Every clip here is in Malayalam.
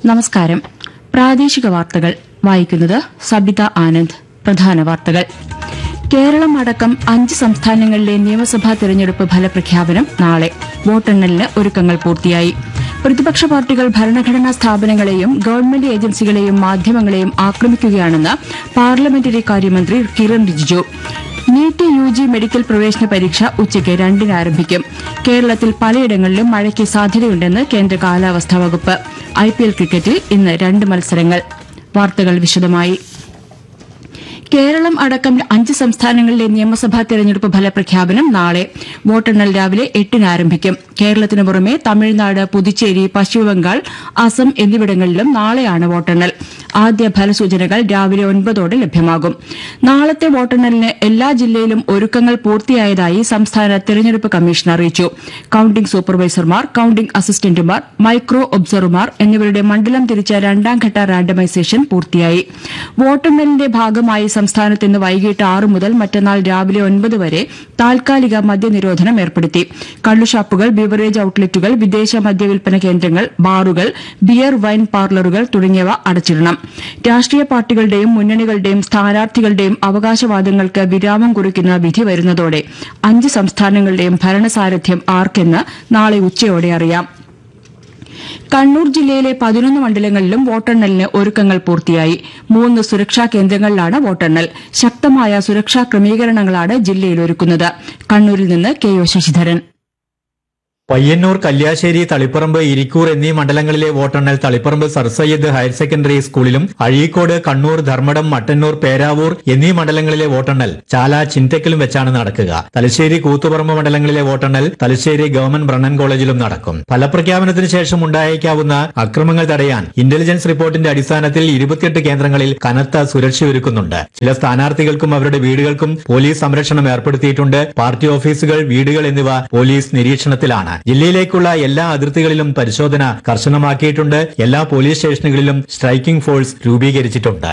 നമസ്കാരം പ്രാദേശിക വാർത്തകൾ വായിക്കുന്നത് സബിത ആനന്ദ് പ്രധാന വാർത്തകൾ കേരളം അടക്കം അഞ്ച് സംസ്ഥാനങ്ങളിലെ നിയമസഭാ തെരഞ്ഞെടുപ്പ് ഫലപ്രഖ്യാപനം നാളെ വോട്ടെണ്ണലിന് ഒരുക്കങ്ങൾ പൂർത്തിയായി പ്രതിപക്ഷ പാർട്ടികൾ ഭരണഘടനാ സ്ഥാപനങ്ങളെയും ഗവൺമെന്റ് ഏജൻസികളെയും മാധ്യമങ്ങളെയും ആക്രമിക്കുകയാണെന്ന് പാർലമെന്ററി കാര്യമന്ത്രി Kiren Rijiju NEET U G medical പ്രവേശന പരീക്ഷ ഉച്ചയ്ക്ക് രണ്ടിന് ആരംഭിക്കും കേരളത്തിൽ പലയിടങ്ങളിലും മഴയ്ക്ക് സാധ്യതയുണ്ടെന്ന് കേന്ദ്ര കാലാവസ്ഥാ വകുപ്പ് ഐ പി എൽ ക്രിക്കറ്റിൽ ഇന്ന് രണ്ട് മത്സരങ്ങൾ വാർത്തകൾ വിശദമായി കേരളം അടക്കം അഞ്ച് സംസ്ഥാനങ്ങളിലെ നിയമസഭാ തെരഞ്ഞെടുപ്പ് ഫലപ്രഖ്യാപനം നാളെ വോട്ടെണ്ണൽ രാവിലെ എട്ടിന് ആരംഭിക്കും കേരളത്തിന് പുറമെ തമിഴ്നാട് പുതുച്ചേരി പശ്ചിമബംഗാൾ അസം എന്നിവിടങ്ങളിലും നാളെയാണ് വോട്ടെണ്ണൽ ആദ്യ ഫലസൂചനകൾ രാവിലെ ഒൻപതോടെ ലഭ്യമാകും നാളത്തെ വോട്ടെണ്ണലിന് എല്ലാ ജില്ലയിലും ഒരുക്കങ്ങൾ പൂർത്തിയായതായി സംസ്ഥാന തെരഞ്ഞെടുപ്പ് കമ്മീഷൻ അറിയിച്ചു കൌണ്ടിംഗ് സൂപ്പർവൈസർമാർ കൌണ്ടിംഗ് അസിസ്റ്റന്റുമാർ മൈക്രോ ഒബ്സർവർമാർ എന്നിവരുടെ മണ്ഡലം തിരിച്ച രണ്ടാംഘട്ട റാൻഡമൈസേഷൻ പൂർത്തിയായി വോട്ടെണ്ണലിന്റെ ഭാഗമായി സംസ്ഥാനത്ത് ഇന്ന് വൈകിട്ട് ആറ് മുതൽ മറ്റന്നാൾ രാവിലെ ഒൻപത് വരെ താൽക്കാലിക മദ്യനിരോധനം ഏർപ്പെടുത്തി കള്ളുഷാപ്പുകൾ ബിവറേജ് ഔട്ട്ലെറ്റുകൾ വിദേശ മദ്യവിൽപ്പന കേന്ദ്രങ്ങൾ ബാറുകൾ ബിയർ വൈൻ പാർലറുകൾ തുടങ്ങിയവ അടച്ചിടണം രാഷ്ട്രീയ പാർട്ടികളുടെയും മുന്നണികളുടെയും സ്ഥാനാർത്ഥികളുടെയും അവകാശവാദങ്ങൾക്ക് വിരാമം കുറിക്കുന്ന വിധി വരുന്നതോടെ അഞ്ച് സംസ്ഥാനങ്ങളുടെയും ഭരണസാരഥ്യം ആർക്കെന്ന് നാളെ ഉച്ചയോടെ അറിയാം കണ്ണൂർ ജില്ലയിലെ പതിനൊന്ന് മണ്ഡലങ്ങളിലും വോട്ടെണ്ണലിന് ഒരുക്കങ്ങൾ പൂർത്തിയായി മൂന്ന് സുരക്ഷാ കേന്ദ്രങ്ങളിലാണ് വോട്ടെണ്ണൽ ശക്തമായ സുരക്ഷാ ക്രമീകരണങ്ങളാണ് ജില്ലയിൽ ഒരുക്കുന്നത് കണ്ണൂരിൽ നിന്ന് കെ ഒ ശശിധരൻ പയ്യന്നൂർ കല്യാശ്ശേരി തളിപ്പറമ്പ് ഇരിക്കൂർ എന്നീ മണ്ഡലങ്ങളിലെ വോട്ടെണ്ണൽ Taliparamba Sir Syed higher secondary സ്കൂളിലും അഴീക്കോട് കണ്ണൂർ ധർമ്മടം മട്ടന്നൂർ പേരാവൂർ എന്നീ മണ്ഡലങ്ങളിലെ വോട്ടെണ്ണൽ ചാല ചിന്തക്കലും വെച്ചാണ് നടക്കുക തലശ്ശേരി കൂത്തുപറമ്പ് മണ്ഡലങ്ങളിലെ വോട്ടെണ്ണൽ തലശ്ശേരി ഗവൺമെന്റ് ബ്രണ്ണൻ കോളേജിലും നടക്കും ഫലപ്രഖ്യാപനത്തിന് ശേഷം ഉണ്ടായേക്കാവുന്ന അക്രമങ്ങൾ തടയാൻ ഇന്റലിജൻസ് റിപ്പോർട്ടിന്റെ അടിസ്ഥാനത്തിൽ ഇരുപത്തിയെട്ട് കേന്ദ്രങ്ങളിൽ കനത്ത സുരക്ഷയൊരുക്കുന്നുണ്ട് ചില സ്ഥാനാർത്ഥികൾക്കും അവരുടെ വീടുകൾക്കും പോലീസ് സംരക്ഷണം ഏർപ്പെടുത്തിയിട്ടുണ്ട് പാർട്ടി ഓഫീസുകൾ വീടുകൾ എന്നിവ പോലീസ് നിരീക്ഷണത്തിലാണ് ജില്ലയിലേക്കുള്ള എല്ലാ അതിർത്തികളിലും പരിശോധന കർശനമാക്കിയിട്ടുണ്ട് എല്ലാ പോലീസ് സ്റ്റേഷനുകളിലും സ്ട്രൈക്കിംഗ് ഫോഴ്സ് രൂപീകരിച്ചിട്ടുണ്ട്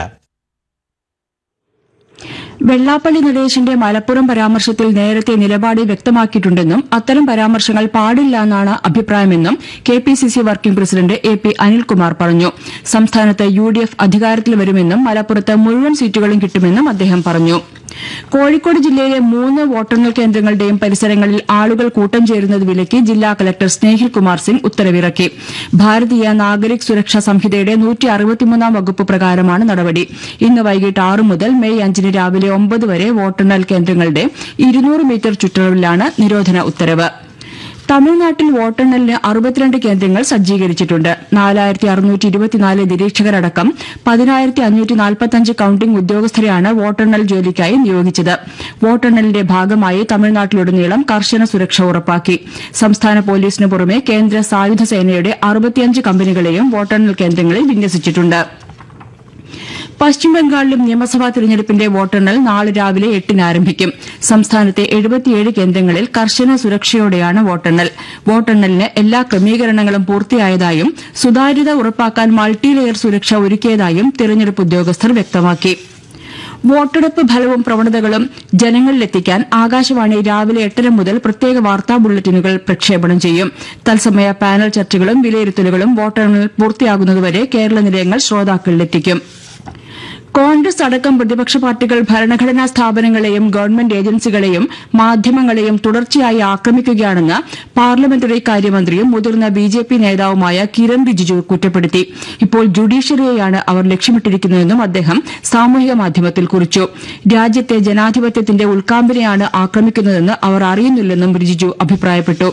വെള്ളാപ്പള്ളി നടേശന്റെ മലപ്പുറം പരാമർശത്തിൽ നേരത്തെ നിലപാട് വ്യക്തമാക്കിയിട്ടുണ്ടെന്നും അത്തരം പരാമർശങ്ങൾ പാടില്ല എന്നാണ് അഭിപ്രായമെന്നും K P C C working president A P Anilkumar പറഞ്ഞു സംസ്ഥാനത്ത് യു ഡി എഫ് അധികാരത്തിൽ വരുമെന്നും മലപ്പുറത്ത് മുഴുവൻ സീറ്റുകളും കിട്ടുമെന്നും അദ്ദേഹം പറഞ്ഞു കോഴിക്കോട് ജില്ലയിലെ മൂന്ന് വോട്ടെണ്ണൽ കേന്ദ്രങ്ങളുടെയും പരിസരങ്ങളിൽ ആളുകൾ കൂട്ടം ചേരുന്നത് വിലക്കി ജില്ലാ കലക്ടർ സ്നേഹിൽ കുമാർ സിംഗ് ഉത്തരവിറക്കി ഭാരതീയ നാഗരിക് സുരക്ഷാ സംഹിതയുടെ നൂറ്റി അറുപത്തിമൂന്നാം വകുപ്പ് പ്രകാരമാണ് നടപടി ഇന്ന് വൈകിട്ട് ആറ് മുതൽ മെയ് അഞ്ചിന് രാവിലെ ഒമ്പത് വരെ വോട്ടെണ്ണൽ കേന്ദ്രങ്ങളുടെ ഇരുന്നൂറ് മീറ്റർ ചുറ്റളവിലാണ് നിരോധന ഉത്തരവ് തമിഴ്നാട്ടിൽ വോട്ടെണ്ണലിന് അറുപത്തിരണ്ട് കേന്ദ്രങ്ങൾ സജ്ജീകരിച്ചിട്ടുണ്ട് നാലായിരത്തി അറുന്നൂറ്റി ഇരുപത്തിനാല് നിരീക്ഷകരടക്കം പതിനായിരത്തി അഞ്ഞൂറ്റി നാൽപ്പത്തഞ്ച് കൌണ്ടിംഗ് ഉദ്യോഗസ്ഥരെയാണ് വോട്ടെണ്ണൽ ജോലിക്കായി നിയോഗിച്ചത് വോട്ടെണ്ണലിന്റെ ഭാഗമായി തമിഴ്നാട്ടിലുടനീളം കർശന സുരക്ഷ ഉറപ്പാക്കി സംസ്ഥാന പോലീസിന് പുറമെ കേന്ദ്ര സായുധ സേനയുടെ അറുപത്തിയഞ്ച് കമ്പനികളെയും വോട്ടെണ്ണൽ കേന്ദ്രങ്ങളിൽ വിന്യസിച്ചിട്ടുണ്ട് പശ്ചിമബംഗാളിലും നിയമസഭാ തെരഞ്ഞെടുപ്പിന്റെ വോട്ടെണ്ണൽ നാളെ രാവിലെ എട്ടിന് ആരംഭിക്കും സംസ്ഥാനത്തെ എഴുപത്തിയേഴ് കേന്ദ്രങ്ങളിൽ കർശന സുരക്ഷയോടെയാണ് വോട്ടെണ്ണൽ വോട്ടെണ്ണലിന് എല്ലാ ക്രമീകരണങ്ങളും പൂർത്തിയായതായും സുതാര്യത ഉറപ്പാക്കാൻ മൾട്ടി ലെയർ സുരക്ഷ ഒരുക്കിയതായും തെരഞ്ഞെടുപ്പ് ഉദ്യോഗസ്ഥർ വ്യക്തമാക്കി വോട്ടെടുപ്പ് ഫലവും പ്രവണതകളും ജനങ്ങളിലെത്തിക്കാൻ ആകാശവാണി രാവിലെ എട്ടര മുതൽ പ്രത്യേക വാർത്താ ബുള്ളറ്റിനുകൾ പ്രക്ഷേപണം ചെയ്യും തത്സമയ പാനൽ ചർച്ചകളും വിലയിരുത്തലുകളും വോട്ടെണ്ണൽ പൂർത്തിയാകുന്നതുവരെ കേരള നിലയങ്ങൾ ശ്രോതാക്കളിലെത്തിക്കും കോൺഗ്രസ് അടക്കം പ്രതിപക്ഷ പാർട്ടികൾ ഭരണഘടനാ സ്ഥാപനങ്ങളെയും ഗവൺമെന്റ് ഏജൻസികളെയും മാധ്യമങ്ങളെയും തുടർച്ചയായി ആക്രമിക്കുകയാണെന്ന് പാർലമെന്ററി കാര്യമന്ത്രിയും മുതിർന്ന ബി ജെ പി നേതാവുമായ കിരൺ റിജിജു കുറ്റപ്പെടുത്തി ഇപ്പോൾ ജുഡീഷ്യറിയെയാണ് അവർ ലക്ഷ്യമിട്ടിരിക്കുന്നതെന്നും അദ്ദേഹം സാമൂഹിക മാധ്യമത്തിൽ കുറിച്ചു രാജ്യത്തെ ജനാധിപത്യത്തിന്റെ ഉൾക്കാമ്പിനെയാണ് ആക്രമിക്കുന്നതെന്ന് അവർ അറിയുന്നില്ലെന്നും റിജിജു അഭിപ്രായപ്പെട്ടു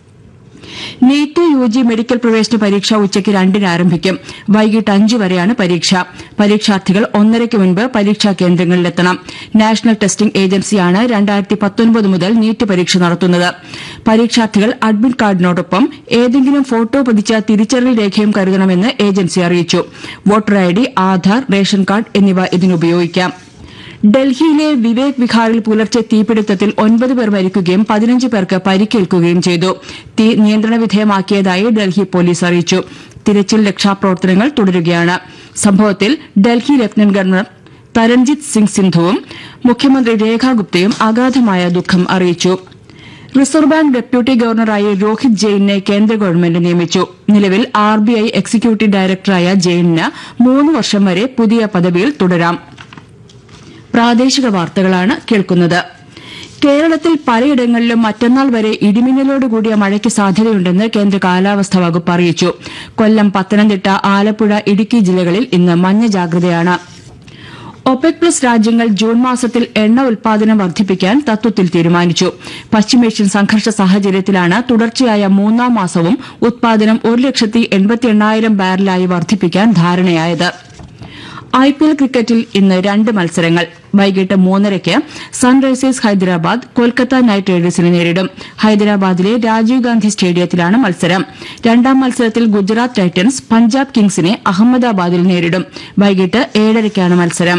നീറ്റ് യു ജി മെഡിക്കൽ പ്രവേശന പരീക്ഷ ഉച്ചയ്ക്ക് രണ്ടിന് ആരംഭിക്കും വൈകിട്ട് അഞ്ച് വരെയാണ് പരീക്ഷ പരീക്ഷാർത്ഥികൾ ഒന്നരയ്ക്ക് മുൻപ് പരീക്ഷാ കേന്ദ്രങ്ങളിലെത്തണം നാഷണൽ ടെസ്റ്റിംഗ് ഏജൻസിയാണ് രണ്ടായിരത്തി പത്തൊൻപത് മുതൽ നീറ്റ് പരീക്ഷ നടത്തുന്നത് പരീക്ഷാർത്ഥികൾ അഡ്മിറ്റ് കാർഡിനോടൊപ്പം ഏതെങ്കിലും ഫോട്ടോ പതിച്ച തിരിച്ചറിയൽ രേഖയും കരുതണമെന്ന് ഏജൻസി അറിയിച്ചു voter I D Aadhaar ration card എന്നിവ ഇതിനുപയോഗിക്കാം ഡൽഹിയിലെ വിവേക് വിഹാറിൽ പുലർച്ചെ തീപിടുത്തത്തിൽ ഒൻപത് പേർ മരിക്കുകയും പതിനഞ്ച് പേർക്ക് പരിക്കേൽക്കുകയും ചെയ്തു തീ നിയന്ത്രണ വിധേയമാക്കിയതായി ഡൽഹി പോലീസ് അറിയിച്ചു തിരച്ചിൽ രക്ഷാപ്രവർത്തനങ്ങൾ തുടരുകയാണ് സംഭവത്തിൽ ഡൽഹി ലഫ്റ്റനന്റ് ഗവർണർ തരൺജിത് സിംഗ് സിന്ധുവും മുഖ്യമന്ത്രി രേഖാ ഗുപ്തയും അഗാധമായ ദുഃഖം അറിയിച്ചു റിസർവ് ബാങ്ക് ഡെപ്യൂട്ടി ഗവർണറായി രോഹിത് ജെയിനെ കേന്ദ്ര ഗവൺമെന്റ് നിയമിച്ചു നിലവിൽ ആർ ബി ഐ എക്സിക്യൂട്ടീവ് ഡയറക്ടറായ ജെയിനിന് മൂന്ന് വർഷം വരെ പുതിയ പദവിയിൽ തുടരാം പ്രാദേശിക വാർത്തകളാണ് കേൾക്കുന്നത് കേരളത്തിൽ പലയിടങ്ങളിലും മറ്റന്നാൾ വരെ ഇടിമിന്നലോടുകൂടിയ മഴയ്ക്ക് സാധ്യതയുണ്ടെന്ന് കേന്ദ്ര കാലാവസ്ഥാ വകുപ്പ് അറിയിച്ചു കൊല്ലം പത്തനംതിട്ട ആലപ്പുഴ ഇടുക്കി ജില്ലകളിൽ ഇന്ന് മഞ്ഞ ജാഗ്രതയാണ് ഒപെക് പ്ലസ് രാജ്യങ്ങൾ ജൂൺ മാസത്തിൽ എണ്ണ ഉൽപാദനം വർദ്ധിപ്പിക്കാൻ തത്വത്തിൽ തീരുമാനിച്ചു പശ്ചിമേഷ്യൻ സംഘർഷ സാഹചര്യത്തിലാണ് തുടർച്ചയായ മൂന്നാം മാസവും ഉത്പാദനം ഒരു ലക്ഷത്തി എൺപത്തി എണ്ണായിരം ബാരലായി വർദ്ധിപ്പിക്കാൻ ധാരണയായത് ഐ പി എൽ ക്രിക്കറ്റിൽ ഇന്ന് രണ്ട് മത്സരങ്ങൾ വൈകിട്ട് മൂന്നരയ്ക്ക് സൺറൈസേഴ്സ് ഹൈദരാബാദ് കൊൽക്കത്ത നൈറ്റ് റൈഡേഴ്സിനെ നേരിടും ഹൈദരാബാദിലെ രാജീവ് ഗാന്ധി സ്റ്റേഡിയത്തിലാണ് മത്സരം രണ്ടാം മത്സരത്തിൽ ഗുജറാത്ത് ടൈറ്റൻസ് പഞ്ചാബ് കിങ്സിനെ അഹമ്മദാബാദിൽ നേരിടും വൈകിട്ട് ഏഴരയ്ക്കാണ് മത്സരം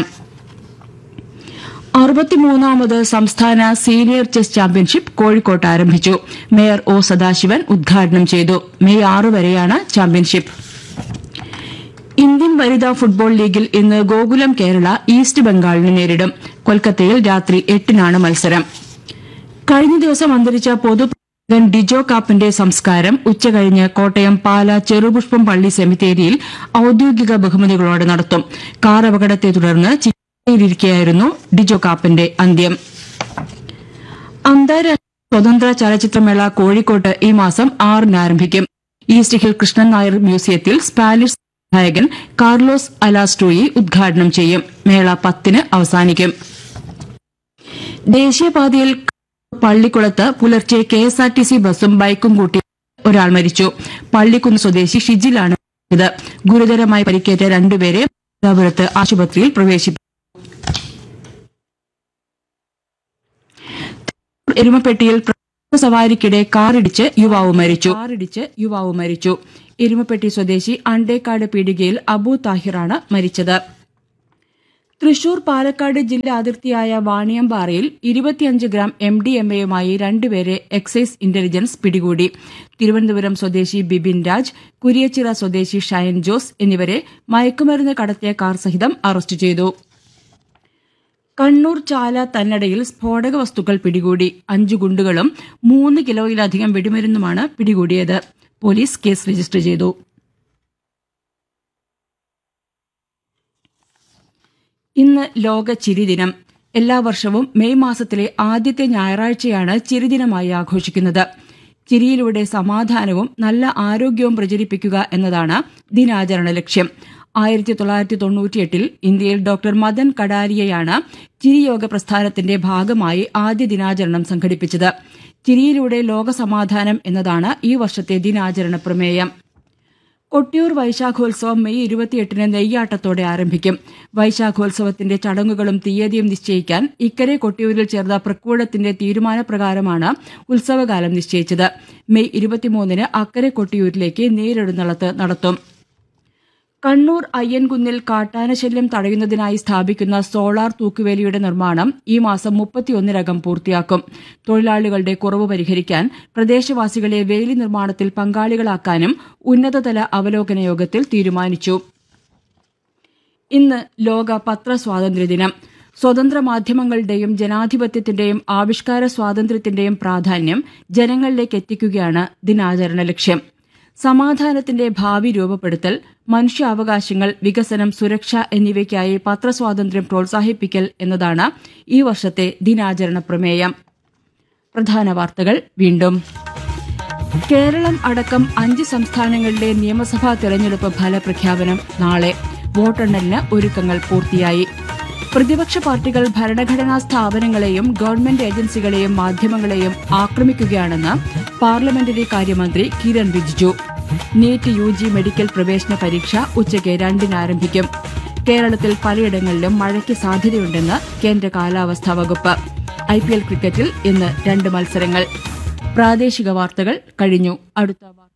അറുപത്തിമൂന്നാമത് സംസ്ഥാന സീനിയർ ചെസ് ചാമ്പ്യൻഷിപ്പ് കോഴിക്കോട്ട് ആരംഭിച്ചു മേയർ ഒ സദാശിവൻ ഉദ്ഘാടനം ചെയ്തു മെയ് ആറ് വരെയാണ് ചാമ്പ്യൻഷിപ്പ് ഇന്ത്യൻ വനിതാ ഫുട്ബോൾ ലീഗിൽ ഇന്ന് ഗോകുലം കേരള ഈസ്റ്റ് ബംഗാളിനെ നേരിടും കൊൽക്കത്തയിൽ രാത്രി എട്ടിനാണ് മത്സരം കഴിഞ്ഞ ദിവസം അന്തരിച്ച പൊതുപ്രവർത്തകൻ ഡിജോ കാപ്പിന്റെ സംസ്കാരം ഉച്ചകഴിഞ്ഞ് കോട്ടയം പാല ചെറുപുഷ്പം പള്ളി സെമിത്തേരിയിൽ ഔദ്യോഗിക ബഹുമതികളോടെ നടത്തും കാർ അപകടത്തെ തുടർന്ന് ചികിത്സയിലിരിക്കെയായിരുന്നു ഡിജോ കാപ്പിന്റെ അന്ത്യം അന്താരാഷ്ട്ര സ്വതന്ത്ര ചലച്ചിത്രമേള കോഴിക്കോട്ട് ഈ മാസം ആറിന് ആരംഭിക്കും ഈസ്റ്റ് ഹിൽ കൃഷ്ണൻ നായർ മ്യൂസിയത്തിൽ സ്പാനിഷ് സംവിധായകൻ കാർലോസ് അലാസ്ട്രോയി ഉദ്ഘാടനം ചെയ്യും മേള പത്തിന് അവസാനിക്കും ദേശീയപാതയിൽ പള്ളിക്കുളത്ത് പുലർച്ചെ K S R T C ബസും ബൈക്കും കൂട്ടി ഒരാൾ മരിച്ചു പള്ളിക്കുന്ന് സ്വദേശി ഷിജിലാണ് മരിച്ചത് ഗുരുതരമായി പരിക്കേറ്റ രണ്ടുപേരെ മംഗലാപുരത്ത് ആശുപത്രിയിൽ പ്രവേശിപ്പിച്ചു എരുമപ്പെട്ടിയിൽ പ്രഭാത സവാരിക്കിടെ കാറിടിച്ച് യുവാവ് മരിച്ചു കാറിടിച്ച് യുവാവ് മരിച്ചു എരുമപ്പെട്ടി സ്വദേശി അണ്ടേക്കാട് പീടികയിൽ അബു താഹിറാണ് മരിച്ചത് തൃശൂർ പാലക്കാട് ജില്ലാ അതിർത്തിയായ വാണിയമ്പാറയിൽ ഇരുപത്തിയഞ്ച് ഗ്രാം എം ഡി എം എയുമായി രണ്ടുപേരെ എക്സൈസ് ഇന്റലിജൻസ് പിടികൂടി തിരുവനന്തപുരം സ്വദേശി ബിബിൻ രാജ് കുരിയച്ചിറ സ്വദേശി ഷയൻ ജോസ് എന്നിവരെ മയക്കുമരുന്ന് കടത്തിയ കാർ സഹിതം അറസ്റ്റ് ചെയ്തു കണ്ണൂർ ചാല തന്നടയിൽ സ്ഫോടക വസ്തുക്കൾ പിടികൂടി അഞ്ചു ഗുണ്ടുകളും മൂന്ന് കിലോയിലധികം വെടിമരുന്നുമാണ് പിടികൂടിയത് പോലീസ് കേസ് രജിസ്റ്റർ ചെയ്തു ഇന്ന് ലോക ചിരിദിനം എല്ലാ വർഷവും മെയ് മാസത്തിലെ ആദ്യത്തെ ഞായറാഴ്ചയാണ് ചിരിദിനമായി ആഘോഷിക്കുന്നത് ചിരിയിലൂടെ സമാധാനവും നല്ല ആരോഗ്യവും പ്രചരിപ്പിക്കുക എന്നതാണ് ദിനാചരണ ലക്ഷ്യം ആയിരത്തി തൊള്ളായിരത്തി തൊണ്ണൂറ്റിയെട്ടിൽ ഇന്ത്യയിൽ ഡോക്ടർ മദൻ കടാരിയയാണ് ചിരിയോഗ പ്രസ്ഥാനത്തിന്റെ ഭാഗമായി ആദ്യ ദിനാചരണം സംഘടിപ്പിച്ചത് ചിരിയിലൂടെ ലോകസമാധാനം എന്നതാണ് ഈ വർഷത്തെ ദിനാചരണ പ്രമേയം കൊട്ടിയൂർ വൈശാഖോത്സവം മെയ് ഇരുപത്തിയെട്ടിന് നെയ്യാട്ടത്തോടെ ആരംഭിക്കും വൈശാഖോത്സവത്തിന്റെ ചടങ്ങുകളും തീയതിയും നിശ്ചയിക്കാൻ ഇക്കരെ കൊട്ടിയൂരിൽ ചേർന്ന പ്രക്കൂടത്തിന്റെ തീരുമാനപ്രകാരമാണ് ഉത്സവകാലം നിശ്ചയിച്ചത് മെയ് ഇരുപത്തിമൂന്നിന് അക്കരെ കൊട്ടിയൂരിലേക്ക് നേരിടുന്നളത്ത് നടത്തും കണ്ണൂർ അയ്യൻകുന്നിൽ കാട്ടാനശല്യം തടയുന്നതിനായി സ്ഥാപിക്കുന്ന സോളാർ തൂക്കുവേലിയുടെ നിർമ്മാണം ഈ മാസം മുപ്പത്തിയൊന്നിനകം പൂർത്തിയാക്കും തൊഴിലാളികളുടെ കുറവ് പരിഹരിക്കാൻ പ്രദേശവാസികളെ വേലി നിർമ്മാണത്തിൽ പങ്കാളികളാക്കാനും ഉന്നതതല അവലോകന യോഗത്തിൽ തീരുമാനിച്ചു ഇന്ന് ലോക പത്രസ്വാതന്ത്ര്യദിനം സ്വതന്ത്ര മാധ്യമങ്ങളുടെയും ജനാധിപത്യത്തിന്റെയും ആവിഷ്കാര സ്വാതന്ത്ര്യത്തിന്റെയും പ്രാധാന്യം ജനങ്ങളിലേക്ക് എത്തിക്കുകയാണ് ദിനാചരണ ലക്ഷ്യം സമാധാനത്തിന്റെ ഭാവി രൂപപ്പെടുത്തൽ മനുഷ്യാവകാശങ്ങൾ വികസനം സുരക്ഷ എന്നിവയ്ക്കായി പത്രസ്വാതന്ത്ര്യം പ്രോത്സാഹിപ്പിക്കൽ എന്നതാണ് ഈ വർഷത്തെ ദിനാചരണ പ്രമേയം പ്രധാന വാർത്തകൾ വീണ്ടും കേരളം അടക്കം അഞ്ച് സംസ്ഥാനങ്ങളിലെ നിയമസഭാ തെരഞ്ഞെടുപ്പ് ഫലപ്രഖ്യാപനം നാളെ വോട്ടെണ്ണലിന് ഒരുക്കങ്ങൾ പൂർത്തിയായി പ്രതിപക്ഷ പാർട്ടികൾ ഭരണഘടനാ സ്ഥാപനങ്ങളെയും ഗവൺമെന്റ് ഏജൻസികളെയും മാധ്യമങ്ങളെയും ആക്രമിക്കുകയാണെന്ന് പാർലമെന്ററി കാര്യമന്ത്രി Kiren Rijiju NEET U G medical പ്രവേശന പരീക്ഷ ഉച്ചയ്ക്ക് രണ്ടിന് ആരംഭിക്കും കേരളത്തിൽ പലയിടങ്ങളിലും മഴയ്ക്ക് സാധ്യതയുണ്ടെന്ന് കേന്ദ്ര കാലാവസ്ഥാ വകുപ്പ് ഐ പി എൽ ക്രിക്കറ്റിൽ ഇന്ന് രണ്ട് മത്സരങ്ങൾ പ്രാദേശിക വാർത്തകൾ കഴിഞ്ഞു അടുത്ത വാർത്ത